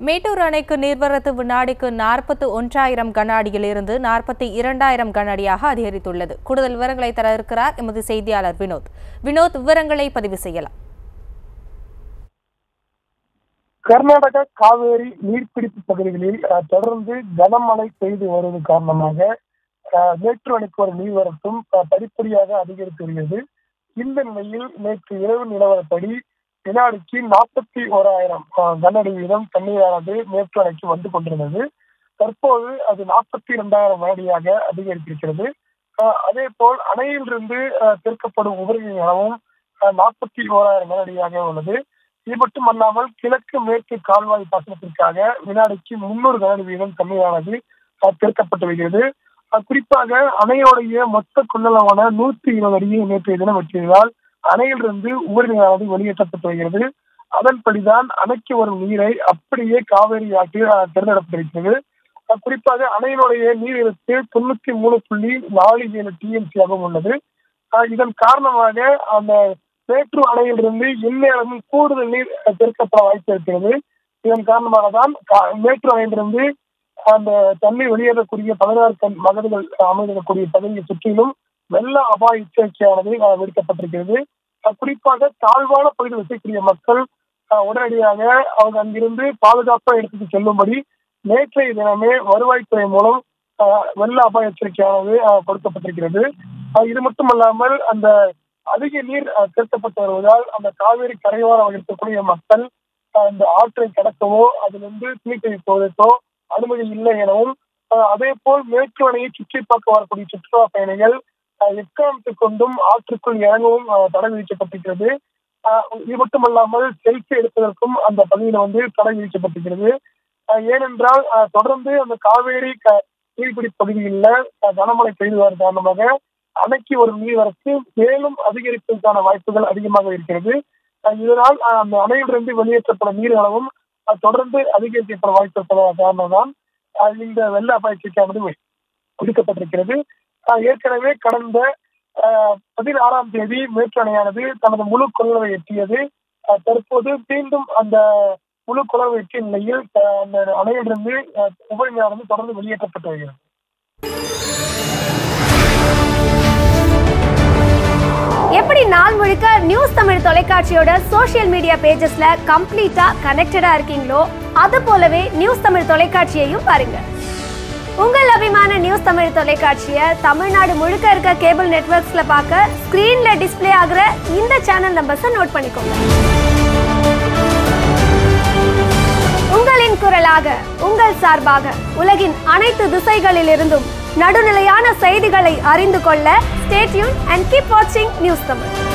மேட்டூர் அணைக்கு நீர்வரத்து வினாடிக்கு நாற்பத்து ஒன்றாயிரம் கன அடியிலிருந்து நாற்பத்தி இரண்டாயிரம் கன அடியாக அதிகரித்துள்ளது கூடுதல் விவரங்களை தர இருக்கிறார் எமது செய்தியாளர் வினோத் வினோத் விவரங்களை பதிவு செய்யலாம் கர்நாடக காவேரி நீர்பிடிப்பு பகுதிகளில் அஹ், தொடர்ந்து கனமழை பெய்து வருவது காரணமாக அஹ், மேட்டூர் அணைக்கு வரும் நீர்வரத்தும் அஹ், படிப்படியாக அதிகரித்து வருகிறது இந்த நிலையில் நேற்று இரவு நிலவரப்படி வினாடிக்கு நாற்பத்தி ஓராயிரம் அஹ், கன அடி வீதம் தண்ணீரானது மேட்டூர் அணைக்கு வந்து கொண்டிருந்தது தற்போது அது நாற்பத்தி இரண்டாயிரம் அடியாக அதிகரித்திருக்கிறது அஹ், அதே போல் அணையிலிருந்து அஹ், திறக்கப்படும் உபரி அளவும் நாற்பத்தி ஓராயிரம் கன அடியாக உள்ளது இது மட்டும் அல்லாமல் கிழக்கு மேற்கு கால்வாய் பாசனத்திற்காக வினாடிக்கு முன்னூறு கனஅடி வீதம் தண்ணீரானது அஹ், திறக்கப்பட்டு வருகிறது அஹ், குறிப்பாக அணையோடைய மொத்த கொள்ளளவான நூற்றி இருபது அடியை நேற்றைய தினம் வெட்டியதால் அணையிலிருந்து உபரி நீரானது வெளியேற்றப்பட்டு வருகிறது அதன்படிதான் அணைக்கு வரும் நீரை அப்படியே காவேரி ஆற்றில் அஹ், திறந்துவிடப்பட்டிருக்கிறது அஹ், குறிப்பாக அணையினுடைய நீர் இருப்பு தொண்ணூத்தி மூணு புள்ளி நாலு ஏழு டிஎம்சியாகவும் உள்ளது அஹ், இதன் காரணமாக அந்த மேட்டூர் அணையிலிருந்து இந்நேரமும் கூடுதல் நீர் அஹ், திறக்கப்பட வாய்ப்பு இருக்கிறது இதன் காரணமாக தான் கா- மேட்டூர் அணையிலிருந்து அந்த தண்ணீர் வெளியேறக்கூடிய பதினாறு டன் மகடுகள் அமைந்திருக்கக்கூடிய பகுதியை சுற்றிலும் வெள்ள அபாய எச்சரிக்கையானது அஹ், விடுக்கப்பட்டிருக்கிறது அஹ், குறிப்பாக தாழ்வான பகுதியில் வசிக்கக்கூடிய மக்கள் அஹ், உடனடியாக அவங்க அங்கிருந்து பாதுகாப்பாக எடுத்துட்டு செல்லும்படி நேற்றைய தினமே வருவாய்த்துறை மூலம் அஹ், வெள்ள அபாய எச்சரிக்கையானது அஹ், கொடுக்கப்பட்டிருக்கிறது அஹ், இது மட்டுமல்லாமல் அந்த அதிக நீர் அஹ், திரட்டப்பட்டு வருவதால் அந்த காவேரி கரையோரம் இருக்கக்கூடிய மக்கள் அஹ், இந்த ஆற்றை கடக்கவோ அதிலிருந்து துணிக்கை போவதற்கோ அனுமதி இல்லை எனவும் அஹ், அதே போல் மேற்கு அணையை சுற்றி பார்க்க வரக்கூடிய சுற்றுலா பயணிகள் அஹ், எக்காரணத்தை கொண்டும் ஆற்றுக்குள் இறங்கவும் அஹ், தடை விதிக்கப்பட்டிருக்கிறது அஹ், இது மட்டுமல்லாமல் செல்ஃபி எடுப்பதற்கும் அந்த பகுதியில் வந்து தடை விதிக்கப்பட்டிருக்கிறது அஹ், ஏனென்றால் அஹ், தொடர்ந்து அந்த காவேரி க- நீர்பிடி பகுதியில் அஹ், கனமழை பெய்து வர காரணமாக அணைக்கு ஒரு நீர்வரத்து மேலும் அதிகரிப்பதற்கான வாய்ப்புகள் அதிகமாக இருக்கிறது அஹ் இதனால் அஹ், அந்த அணையிலிருந்து வெளியேற்றப்படும் நீர் அளவும் அஹ், தொடர்ந்து அதிகரிக்கப்பட வாய்ப்பு இருப்பதன் காரணம்தான் அஹ், இந்த வெள்ள அபாயத்திற்கானது விடுக்கப்பட்டிருக்கிறது அஹ், ஏற்கனவே கடந்த அஹ், பதினாறாம் தேதி மேற்கு அணையானது தனது முழு கொள்ளளவை எட்டியது அஹ், தற்போது மீண்டும் அந்த முழு கொள்ளளவை எட்டிய நிலையில் அஹ், அந்த அணையிலிருந்து அஹ், உபரி நீரானது தொடர்ந்து வெளியேற்றப்பட்டு வருகிறது எப்படி நாள் முழுக்க நியூஸ் தமிழ் தொலைக்காட்சியோட சோஷியல் மீடியா பேஜஸ்ல கம்ப்ளீட்டா கனெக்டடா இருக்கீங்களோ அது போலவே நியூஸ் தமிழ் தொலைக்காட்சியையும் பாருங்க உங்கள் அபிமான நியூஸ் தமிழ் தொலைக்காட்சியை தமிழ்நாடு முழுக்க இருக்க கேபிள் நெட்வொர்க்ஸ்ல பார்க்க ஸ்கிரீன்ல டிஸ்ப்ளே ஆகுற இந்த சேனல் நம்பர்ஸை நோட் பண்ணிக்கோங்க உங்களின் குரலாக உங்கள் சார்பாக உலகின் அனைத்து திசைகளிலிருந்தும் நடுநிலையான செய்திகளை அறிந்து கொள்ள ஸ்டேட்யூன் அண்ட் கீப் வாட்சிங் நியூஸ் தமிழ்